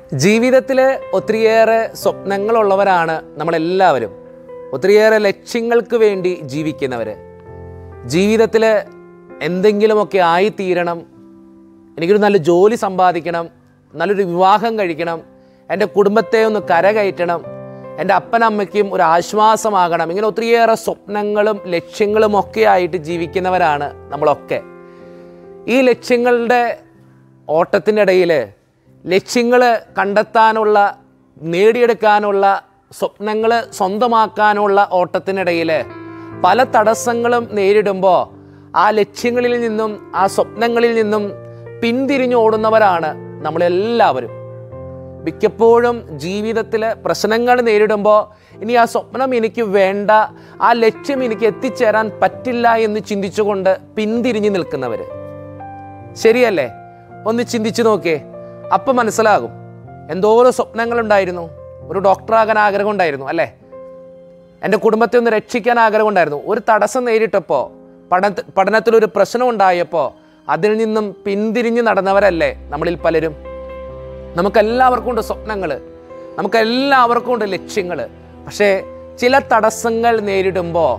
ജീവിതത്തിൽ ഒത്തിരിയേറെ സ്വപ്നങ്ങളുള്ളവരാണ് നമ്മളെല്ലാവരും ഒത്തിരിയേറെ ലക്ഷ്യങ്ങൾക്ക് വേണ്ടി ജീവിക്കുന്നവർ ജീവിതത്തിൽ എന്തെങ്കിലുമൊക്കെ ആയിത്തീരണം എനിക്കൊരു നല്ല ജോലി സമ്പാദിക്കണം നല്ലൊരു വിവാഹം കഴിക്കണം എൻ്റെ കുടുംബത്തെ ഒന്ന് കരകയറ്റണം എൻ്റെ അപ്പനമ്മയ്ക്കും ഒരു ആശ്വാസമാകണം ഇങ്ങനെ ഒത്തിരിയേറെ സ്വപ്നങ്ങളും ലക്ഷ്യങ്ങളും ഒക്കെ ആയിട്ട് ജീവിക്കുന്നവരാണ് നമ്മളൊക്കെ ഈ ലക്ഷ്യങ്ങളുടെ ഓട്ടത്തിൻ്റെ ഇടയിൽ ലക്ഷ്യങ്ങൾ കണ്ടെത്താനുള്ള നേടിയെടുക്കാനുള്ള സ്വപ്നങ്ങൾ സ്വന്തമാക്കാനുള്ള ഓട്ടത്തിനിടയിൽ പല തടസ്സങ്ങളും നേരിടുമ്പോൾ ആ ലക്ഷ്യങ്ങളിൽ നിന്നും ആ സ്വപ്നങ്ങളിൽ നിന്നും പിന്തിരിഞ്ഞോടുന്നവരാണ് നമ്മളെല്ലാവരും മിക്കപ്പോഴും ജീവിതത്തിൽ പ്രശ്നങ്ങൾ നേരിടുമ്പോൾ ഇനി ആ സ്വപ്നം എനിക്ക് വേണ്ട ആ ലക്ഷ്യം എനിക്ക് എത്തിച്ചേരാൻ പറ്റില്ല എന്ന് ചിന്തിച്ചുകൊണ്ട് പിന്തിരിഞ്ഞു നിൽക്കുന്നവർ ശരിയല്ലേ ഒന്ന് ചിന്തിച്ചു നോക്കേ അപ്പം മനസ്സിലാകും എന്തോരം സ്വപ്നങ്ങളുണ്ടായിരുന്നു ഒരു ഡോക്ടറാകാൻ ആഗ്രഹം ഉണ്ടായിരുന്നു അല്ലേ എൻ്റെ കുടുംബത്തെ ഒന്ന് രക്ഷിക്കാൻ ആഗ്രഹം ഉണ്ടായിരുന്നു ഒരു തടസ്സം നേരിട്ടപ്പോൾ പഠന പഠനത്തിലൊരു പ്രശ്നം ഉണ്ടായപ്പോൾ അതിൽ നിന്നും പിന്തിരിഞ്ഞ് നടന്നവരല്ലേ നമ്മളിൽ പലരും നമുക്കെല്ലാവർക്കും ഉണ്ട് സ്വപ്നങ്ങൾ നമുക്കെല്ലാവർക്കും ഉണ്ട് ലക്ഷ്യങ്ങൾ പക്ഷേ ചില തടസ്സങ്ങൾ നേരിടുമ്പോൾ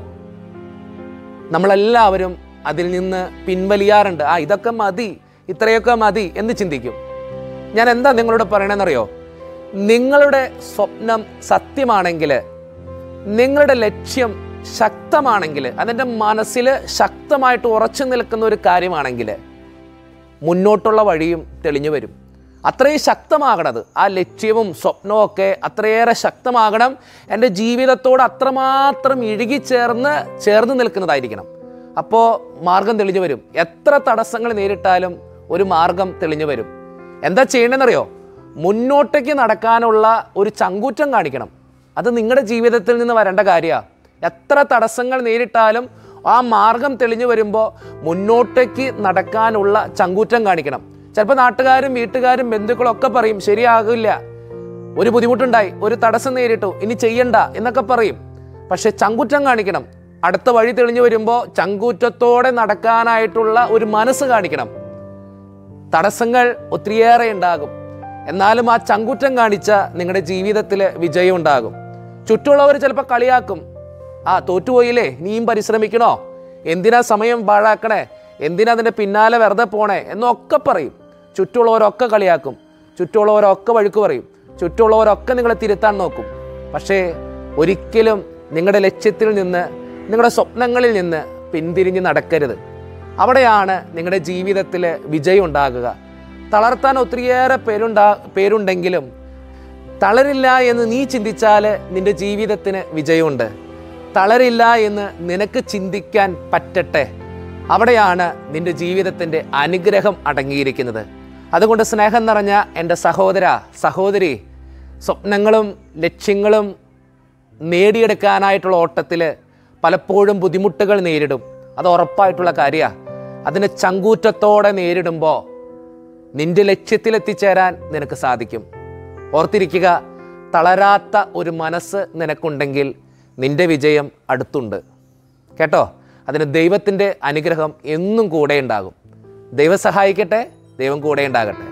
നമ്മളെല്ലാവരും അതിൽ നിന്ന് പിൻവലിയാറുണ്ട് ആ ഇതൊക്കെ മതി ഇത്രയൊക്കെ മതി എന്ന് ചിന്തിക്കും ഞാൻ എന്താ നിങ്ങളോട് പറയണമെന്നറിയോ നിങ്ങളുടെ സ്വപ്നം സത്യമാണെങ്കിൽ നിങ്ങളുടെ ലക്ഷ്യം ശക്തമാണെങ്കിൽ അതിൻ്റെ മനസ്സിൽ ശക്തമായിട്ട് ഉറച്ചു നിൽക്കുന്ന ഒരു കാര്യമാണെങ്കിൽ മുന്നോട്ടുള്ള വഴിയും തെളിഞ്ഞു വരും അത്രയും ശക്തമാകണത് ആ ലക്ഷ്യവും സ്വപ്നവും ഒക്കെ അത്രയേറെ ശക്തമാകണം എൻ്റെ ജീവിതത്തോട് അത്രമാത്രം ഇഴുകിച്ചേർന്ന് ചേർന്ന് നിൽക്കുന്നതായിരിക്കണം അപ്പോൾ മാർഗം തെളിഞ്ഞു വരും എത്ര തടസ്സങ്ങൾ നേരിട്ടാലും ഒരു മാർഗം തെളിഞ്ഞു വരും എന്താ ചെയ്യണമെന്നറിയോ മുന്നോട്ടേക്ക് നടക്കാനുള്ള ഒരു ചങ്കൂറ്റം കാണിക്കണം അത് നിങ്ങളുടെ ജീവിതത്തിൽ നിന്ന് വരേണ്ട കാര്യമാണ് എത്ര തടസ്സങ്ങൾ നേരിട്ടാലും ആ മാർഗം തെളിഞ്ഞു വരുമ്പോൾ മുന്നോട്ടേക്ക് നടക്കാനുള്ള ചങ്കൂറ്റം കാണിക്കണം ചിലപ്പോൾ നാട്ടുകാരും വീട്ടുകാരും ബന്ധുക്കളും ഒക്കെ പറയും ശരിയാകില്ല ഒരു ബുദ്ധിമുട്ടുണ്ടായി ഒരു തടസ്സം നേരിട്ടു ഇനി ചെയ്യണ്ട എന്നൊക്കെ പറയും പക്ഷെ ചങ്കുറ്റം കാണിക്കണം അടുത്ത വഴി തെളിഞ്ഞു വരുമ്പോൾ ചങ്കൂറ്റത്തോടെ നടക്കാനായിട്ടുള്ള ഒരു മനസ്സ് കാണിക്കണം തടസ്സങ്ങൾ ഒത്തിരിയേറെ ഉണ്ടാകും എന്നാലും ആ ചങ്കുറ്റം കാണിച്ച നിങ്ങളുടെ ജീവിതത്തിൽ വിജയം ഉണ്ടാകും ചുറ്റുമുള്ളവർ ചിലപ്പോൾ കളിയാക്കും ആ തോറ്റുപോയില്ലേ നീയും പരിശ്രമിക്കണോ എന്തിനാ സമയം പാഴാക്കണേ എന്തിനാ അതിൻ്റെ പിന്നാലെ വെറുതെ പോണേ എന്നൊക്കെ പറയും ചുറ്റുമുള്ളവരൊക്കെ കളിയാക്കും ചുറ്റുമുള്ളവരൊക്കെ വഴുക്ക് പറയും ചുറ്റുമുള്ളവരൊക്കെ നിങ്ങളെ തിരുത്താൻ നോക്കും പക്ഷേ ഒരിക്കലും നിങ്ങളുടെ ലക്ഷ്യത്തിൽ നിന്ന് നിങ്ങളുടെ സ്വപ്നങ്ങളിൽ നിന്ന് പിന്തിരിഞ്ഞ് നടക്കരുത് അവിടെയാണ് നിങ്ങളുടെ ജീവിതത്തിൽ വിജയം ഉണ്ടാകുക തളർത്താൻ ഒത്തിരിയേറെ പേരുണ്ടാ പേരുണ്ടെങ്കിലും തളരില്ല എന്ന് നീ ചിന്തിച്ചാൽ നിന്റെ ജീവിതത്തിന് വിജയമുണ്ട് തളരില്ല എന്ന് നിനക്ക് ചിന്തിക്കാൻ പറ്റട്ടെ അവിടെയാണ് നിന്റെ ജീവിതത്തിൻ്റെ അനുഗ്രഹം അടങ്ങിയിരിക്കുന്നത് അതുകൊണ്ട് സ്നേഹം നിറഞ്ഞ എൻ്റെ സഹോദര സഹോദരി സ്വപ്നങ്ങളും ലക്ഷ്യങ്ങളും നേടിയെടുക്കാനായിട്ടുള്ള ഓട്ടത്തിൽ പലപ്പോഴും ബുദ്ധിമുട്ടുകൾ നേരിടും അത് ഉറപ്പായിട്ടുള്ള കാര്യമാണ് അതിനെ ചങ്കൂറ്റത്തോടെ നേരിടുമ്പോൾ നിന്റെ ലക്ഷ്യത്തിലെത്തിച്ചേരാൻ നിനക്ക് സാധിക്കും ഓർത്തിരിക്കുക തളരാത്ത ഒരു മനസ്സ് നിനക്കുണ്ടെങ്കിൽ നിന്റെ വിജയം അടുത്തുണ്ട് കേട്ടോ അതിന് ദൈവത്തിൻ്റെ അനുഗ്രഹം എന്നും കൂടെ ഉണ്ടാകും ദൈവം സഹായിക്കട്ടെ ദൈവം കൂടെ ഉണ്ടാകട്ടെ